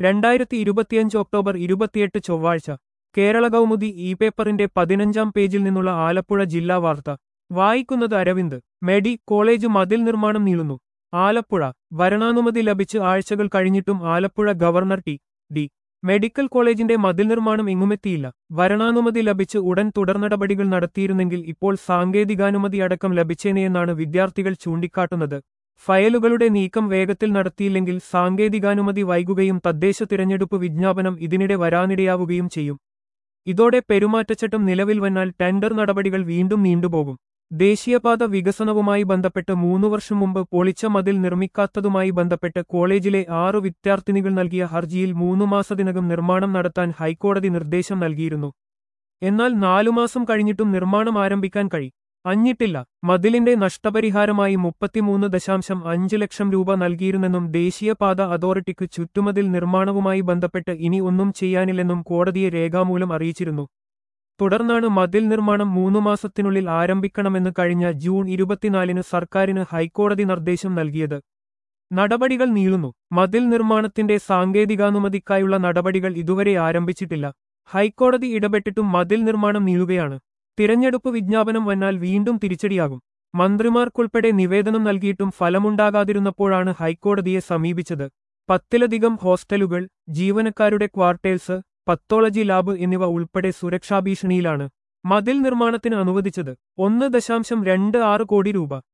രണ്ടായിരത്തി ഇരുപത്തിയഞ്ച് ഒക്ടോബർ ഇരുപത്തിയെട്ട് ചൊവ്വാഴ്ച കേരള കൗമുദി ഇ പേപ്പറിന്റെ പതിനഞ്ചാം പേജിൽ നിന്നുള്ള ആലപ്പുഴ ജില്ലാ വാർത്ത വായിക്കുന്നത് അരവിന്ദ് മെഡി കോളേജ് മതിൽ നിർമ്മാണം നീളുന്നു ആലപ്പുഴ ഭരണാനുമതി ലഭിച്ച് ആഴ്ചകൾ കഴിഞ്ഞിട്ടും Alappuzha government T D medical കോളേജിന്റെ മതിൽ നിർമ്മാണം എങ്ങുമെത്തിയില്ല ഭരണാനുമതി ലഭിച്ച് ഉടൻ തുടർനടപടികൾ നടത്തിയിരുന്നെങ്കിൽ ഇപ്പോൾ സാങ്കേതികാനുമതി അടക്കം ലഭിച്ചേനെയെന്നാണ് വിദ്യാർത്ഥികൾ ചൂണ്ടിക്കാട്ടുന്നത് ഫയലുകളുടെ നീക്കം വേഗത്തിൽ നടത്തിയില്ലെങ്കിൽ സാങ്കേതികാനുമതി വൈകുകയും തദ്ദേശ തിരഞ്ഞെടുപ്പ് വിജ്ഞാപനം ഇതിനിടെ വരാനിടയാവുകയും ചെയ്യും ഇതോടെ പെരുമാറ്റച്ചട്ടം നിലവിൽ വന്നാൽ ടെൻഡർ നടപടികൾ വീണ്ടും നീണ്ടുപോകും ദേശീയപാത വികസനവുമായി ബന്ധപ്പെട്ട് മൂന്നു വർഷം മുമ്പ് പൊളിച്ച മതിൽ നിർമ്മിക്കാത്തതുമായി ബന്ധപ്പെട്ട് കോളേജിലെ ആറു വിദ്യാർത്ഥിനികൾ നൽകിയ ഹർജിയിൽ മൂന്നു മാസത്തിനകം നിർമ്മാണം നടത്താൻ ഹൈക്കോടതി നിർദ്ദേശം നൽകിയിരുന്നു എന്നാൽ നാലുമാസം കഴിഞ്ഞിട്ടും നിർമ്മാണം ആരംഭിക്കാൻ കഴി അഞ്ഞിട്ടില്ല മതിലിന്റെ നഷ്ടപരിഹാരമായി മുപ്പത്തിമൂന്ന് ദശാംശം അഞ്ച് ലക്ഷം രൂപ നൽകിയിരുന്നെന്നും ദേശീയപാത അതോറിറ്റിക്ക് ചുറ്റുമതിൽ നിർമ്മാണവുമായി ബന്ധപ്പെട്ട് ഇനി ഒന്നും ചെയ്യാനില്ലെന്നും കോടതിയെ രേഖാമൂലം അറിയിച്ചിരുന്നു തുടർന്നാണ് മതിൽ നിർമ്മാണം മൂന്നു മാസത്തിനുള്ളിൽ ആരംഭിക്കണമെന്ന് കഴിഞ്ഞ ജൂൺ ഇരുപത്തിനാലിന് സർക്കാരിന് ഹൈക്കോടതി നിർദ്ദേശം നൽകിയത് നടപടികൾ നീളുന്നു മതിൽ നിർമ്മാണത്തിന്റെ സാങ്കേതികാനുമതിക്കായുള്ള നടപടികൾ ഇതുവരെ ആരംഭിച്ചിട്ടില്ല ഹൈക്കോടതി ഇടപെട്ടിട്ടും മതിൽ നിർമ്മാണം നീളുകയാണ് തിരഞ്ഞെടുപ്പ് വിജ്ഞാപനം വന്നാൽ വീണ്ടും തിരിച്ചടിയാകും മന്ത്രിമാർക്കുൾപ്പെടെ നിവേദനം നൽകിയിട്ടും ഫലമുണ്ടാകാതിരുന്നപ്പോഴാണ് ഹൈക്കോടതിയെ സമീപിച്ചത് പത്തിലധികം ഹോസ്റ്റലുകൾ ജീവനക്കാരുടെ ക്വാർട്ടേഴ്സ് പത്തോളജി ലാബ് എന്നിവ ഉൾപ്പെടെ സുരക്ഷാഭീഷണിയിലാണ് മതിൽ നിർമ്മാണത്തിന് അനുവദിച്ചത് ഒന്ന് ദശാംശം രണ്ട് ആറ് കോടി രൂപ